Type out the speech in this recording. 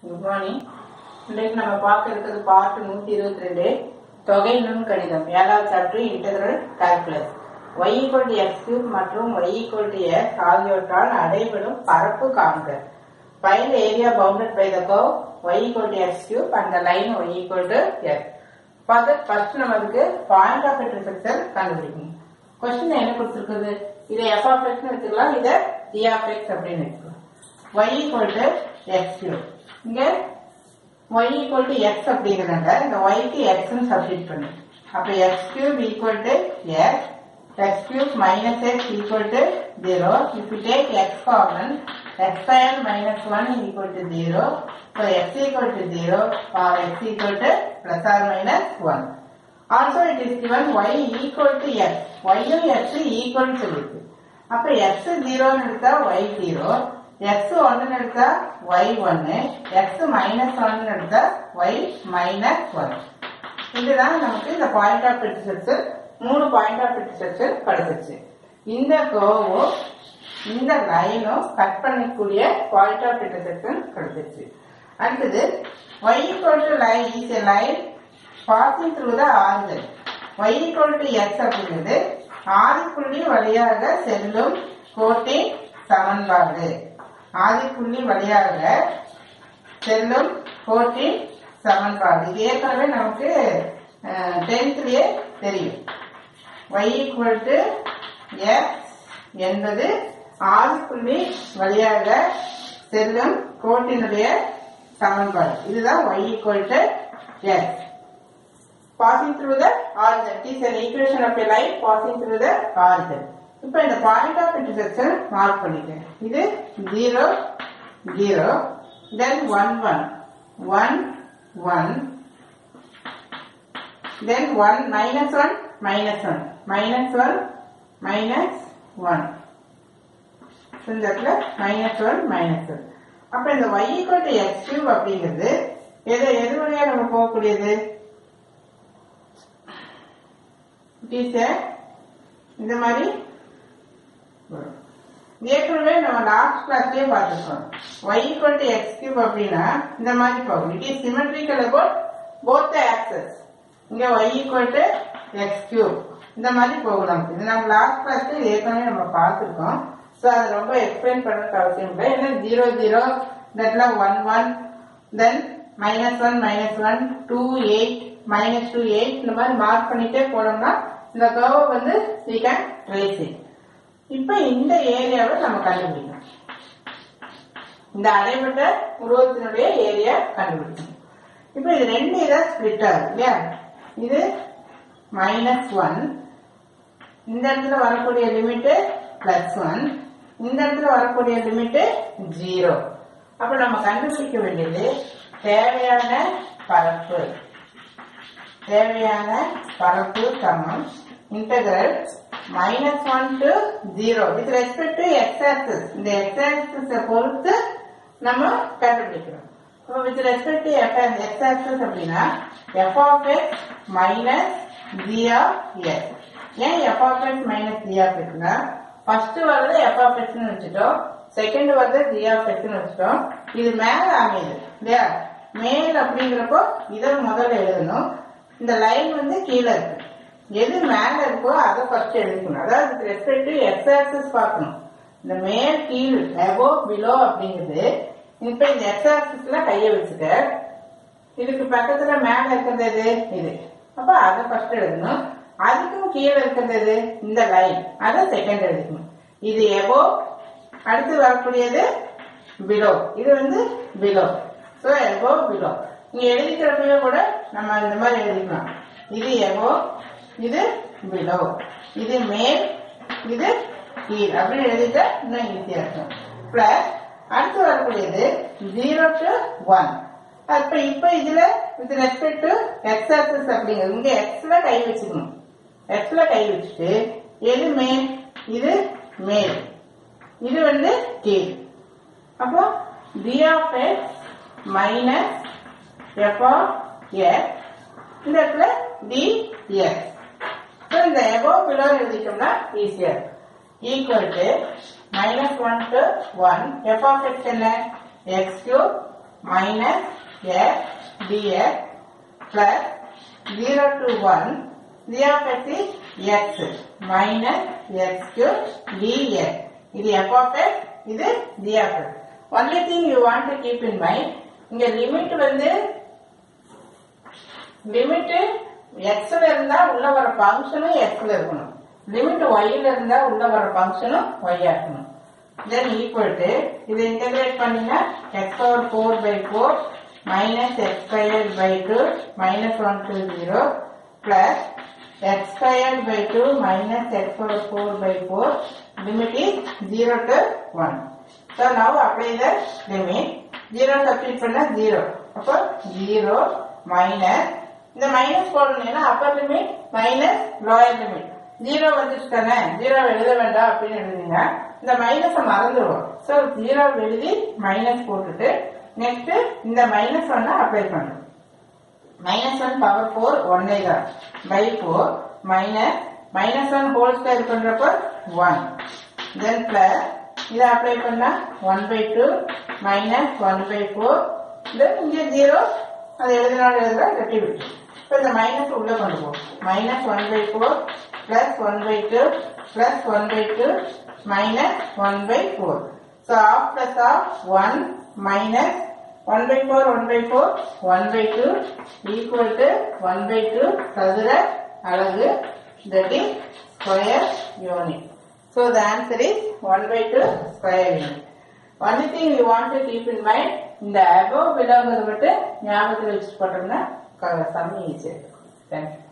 Good morning இன்றைக்கு நம்ம பார்க்க இருக்கிறது பார்ட் நூத்தி இருபத்தி ரெண்டு தொகை நுண் கணிதம் ஏழாவது chapter integral calculus y equal to X cube மற்றும் y ஈக்குவல் டு எக்ஸ் ஆகியவற்றால் அடைபடும் பரப்பு காண்க find the area bounded by the curve y equal to x cube and the line y equal to x for that first நம்ம அதுக்கு point of intersection கண்டுபிடிக்கணும் question என்ன கொடுத்துருக்குது இதை f of x னு வச்சுக்கலாம் இதை g of x அப்படின்னு வச்சுக்கலாம் y equal to x cube இங்க y equal to x அப்படிங்கிறத இந்த y க்கு x னு சப்ஸ்டிட் பண்ணு அப்ப x cube equal to x x cube minus x equal to 0 if you take x common x square minus 1 equal to 0 so x equal to 0 or x equal to plus or minus 1 also it is given y equal to x y யும் x equal சொல்லிருக்கு அப்ப x 0 ன்னு எடுத்தா y 0 x 1 ன்னு எடுத்தா y 1 x minus 1 ன்னு எடுத்தா y minus 1 இதுதான் நமக்கு இந்த பாயிண்ட் ஆஃப் இன்டர்செக்ஷன் மூணு பாயிண்ட் ஆஃப் இன்டர்செக்ஷன் கிடைச்சிச்சு இந்த கர்வும் இந்த லைனும் கட் பண்ணக்கூடிய பாயிண்ட் ஆஃப் இன்டர்செக்ஷன் கிடைச்சிச்சு அடுத்தது y equal to line is a line passing through the origin y equal to x அப்படிங்கிறது ஆதிப்புள்ளி வழியாக செல்லும் கோட்டின் சமன்பாடு ஆதிப்புள்ளி வழியாக செல்லும் கோட்டின் சமன்பாடு இது ஏற்கனவே நமக்கு டென்த்லயே தெரியும் y equal to x என்பது ஆதிப்புள்ளி வழியாக செல்லும் கோட்டினுடைய சமன்பாடு இதுதான் y equal to x passing through the origin it is an equation of a line passing through the origin இப்போ இந்த பாயிண்ட் ஆஃப் இன்டர்செக்ஷன் மார்க் பண்ணிட்டேன் இது 0 0 then 1 1 1 1 then 1 minus 1 minus 1 minus 1 minus 1 So, இந்த இடத்துல minus 1 minus 1 அப்ப இந்த y equal to x cube அப்படிங்கிறது எது எது வழியா நம்ம போகக்கூடியது It is a இந்த மாதிரி வரும். ஏற்கனவே நம்ம லாஸ்ட் கிளாஸ்லயே பார்த்துருக்கோம் y equal to x cube அப்படின்னா இந்த மாதிரி போகும் it is symmetrical about both the axes இங்க y equal to x cube இந்த மாதிரி போகும் நமக்கு இது நம்ம லாஸ்ட் கிளாஸ்ல ஏற்கனவே நம்ம பார்த்துருக்கோம் ஸோ அது ரொம்ப எக்ஸ்பிளைன் பண்ணுறதுக்கு அவசியம் இல்லை ஏன்னா ஜீரோ ஜீரோ தட்ல one one then minus one minus one two eight minus two eight இந்த மாதிரி மார்க் பண்ணிட்டே போனோம்னா இந்த கர்வை வந்து we can trace it இப்ப இந்த ஏரியாவை நம்ம கண்டுபிடிக்கணும் இந்த அடைபட்ட உருவத்தினுடைய ஏரியா கண்டுபிடிக்கணும் இப்ப இது ரெண்டு இதா ஸ்பிளிட் ஆகுது இல்லையா இது மைனஸ் ஒன் இந்த இடத்துல வரக்கூடிய லிமிட் பிளஸ் ஒன் இந்த இடத்துல வரக்கூடிய லிமிட் ஜீரோ அப்ப நம்ம கண்டுபிடிக்க வேண்டியது தேவையான பரப்பு தேவையான பரப்பு சமம் integral minus one to zero with respect to X axis இந்த எக்ஸ் ஆக்சிஸை பொறுத்து நம்ம கண்டுபிடிக்கிறோம் இப்போ with respect to F X axis அப்படின்னா F of X minus G of X ஏன் F of X minus G of எக்ஸ்னா ஃபர்ஸ்ட் வர்றது எஃப் ஆஃப் எக்ஸ்னு வச்சுட்டோம் செகண்ட் வர்றது ஜி ஆஃப் எக்ஸ்னு வச்சுட்டோம் இது மேல அமையுது இல்லையா மேல் அப்படிங்கிறப்போ இதை முதல்ல எழுதணும் இந்த லைன் வந்து கீழே இருக்கு எது மேல இருக்கோ அதை ஃபர்ஸ்ட் எழுதிக்கணும் அதாவது ரெஸ்பெக்ட் டு எக்ஸ் ஆக்சிஸ் பார்க்கணும் இந்த மேல் கீழ் எபோ பிலோ அப்படிங்கிறது இப்ப இந்த எக்ஸ் ஆக்சிஸ்ல கையை வச்சுக்க இதுக்கு பக்கத்துல மேல இருக்கிறது எது இது அப்ப அதை ஃபர்ஸ்ட் எழுதணும் அதுக்கும் கீழே இருக்கிறது எது இந்த லைன் அதை செகண்ட் எழுதிக்கணும் இது எபோ அடுத்து வரக்கூடியது பிலோ இது வந்து பிலோ ஸோ எபோ பிலோ இங்க எழுதிக்கிறப்பவே கூட நம்ம இந்த மாதிரி எழுதிக்கலாம் இது எபோ இது பிலோ இது மேல் இது கீழ் அப்படின்னு எழுதிட்டா இன்னும் ஈஸியா இருக்கும் பிளஸ் அடுத்து வரக்கூடியது ஜீரோ டு ஒன் அப்ப இப்ப இதுல with respect to X axis அப்படிங்கிறது இங்க எக்ஸ்ல கை வச்சுக்கணும் எக்ஸ்ல கை வச்சுட்டு எது மேல் இது மேல் இது வந்து கீழ் அப்போ B of X minus F of X இந்த இடத்துல டி எக்ஸ் ஸோ இந்த எபோ பிலோ எழுதிட்டோம்னா ஈஸியா இருக்கும் equal to minus one to one F of X என்ன X cube minus X DX plus zero to one g of x is x minus x cube dx இது f of x இது g of x only thing you want to keep in mind இங்க limit வந்து limit எக்ஸ்ல இருந்தா உள்ள வர ஃபங்க்ஷனும் எக்ஸ்ல இருக்கணும் limit ஒய்ல இருந்தா உள்ள வர ஃபங்க்ஷனும் ஒய்யா இருக்கணும் தென் ஈக்குவல் டு இது இன்டகிரேட் பண்ணீங்கன்னா X power four by four minus X square by two minus one two zero plus X square by two minus X power four by four limit is zero to one so now apply the limit zero substitute பண்ணா zero அப்போ zero minus இந்த minus போடணும்னா upper limit minus lower limit zero வந்துச்சு தானே zero எழுத வேண்டாம் அப்படின்னு எழுதுங்க இந்த மைனஸை மறந்துடுவோம் ஸோ ஜீரோ எழுதி மைனஸ் போட்டுட்டு நெக்ஸ்ட் இந்த மைனஸ் ஒன்னை அப்ளை பண்ணும் மைனஸ் ஒன் பவர் ஃபோர் ஒன்னே தான் by four minus minus one whole square பண்றப்போ ஒன் தென் பிளஸ் இதை அப்ளை பண்ணா one by two minus one by four then இங்கே ஜீரோ அது எழுதினாலும் எழுதுறா கட்டி விட்டு இப்போ இந்த மைனஸ் உள்ள கொண்டு போகும் minus one by four plus one by two plus one by two minus one by four so half plus half one minus 1 by 4, 1 by 4, 1 by 2 equal to 1 by 2 சதுர அலகு that is square unit. So the answer is 1 by 2 square unit. Only thing you want to keep in mind, இந்த above below மட்டும் ஞாபகத்தில் வச்சு போட்டோம்னா சம்மி ஈஸியாக இருக்கும் thank you